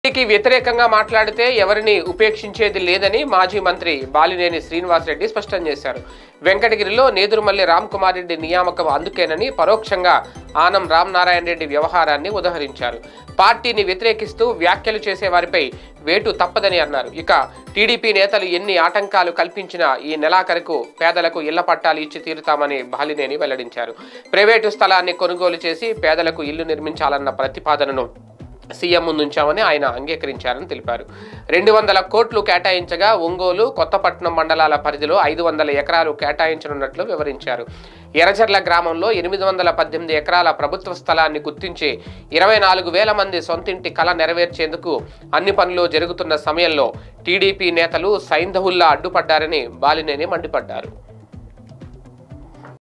కి వ్యతిరేకంగా మాట్లాడితే ఎవరిని ఉపేక్షించేది లేదని మాజీ మంత్రి బాలినేని శ్రీనివాసరెడ్డి స్పష్టం చేశారు వెంకటగిరిలో నేదురుమల్లి రామ్ కుమార్ రెడ్డి నియామకం అందుకేనని పరోక్షంగా ఆనం రామనారాయణ రెడ్డి వ్యవహారాన్ని ఉదహరించారు పార్టీని వ్యతిరేకిస్తూ వ్యాఖ్యలు చేసే వారిపై వేటు తప్పదని అన్నారు ఇక టీడీపీ నేతలు ఎన్ని ఆటంకాలు కల్పించినా ఈ నెలాఖరుకు పేదలకు ఇళ్ల పట్టాలు ఇచ్చి తీరుతామని బాలినేని వెల్లడించారు ప్రైవేటు స్థలాన్ని కొనుగోలు చేసి పేదలకు ఇల్లు నిర్మించాలన్న ప్రతిపాదనను సీఎం ముందుంచామని ఆయన అంగీకరించారని తెలిపారు రెండు వందల కోట్లు కేటాయించగా ఒంగోలు కొత్తపట్నం మండలాల పరిధిలో ఐదు వందల ఎకరాలు కేటాయించనున్నట్లు వివరించారు ఎర్రచర్ల గ్రామంలో ఎనిమిది వందల పద్దెనిమిది ఎకరాల ప్రభుత్వ స్థలాన్ని గుర్తించి ఇరవై నాలుగు వేల మంది సొంతింటి కళ నెరవేర్చేందుకు అన్ని పనులు జరుగుతున్న సమయంలో టీడీపీ నేతలు సైంధవుల్లా అడ్డుపడ్డారని బాలినేని మండిపడ్డారు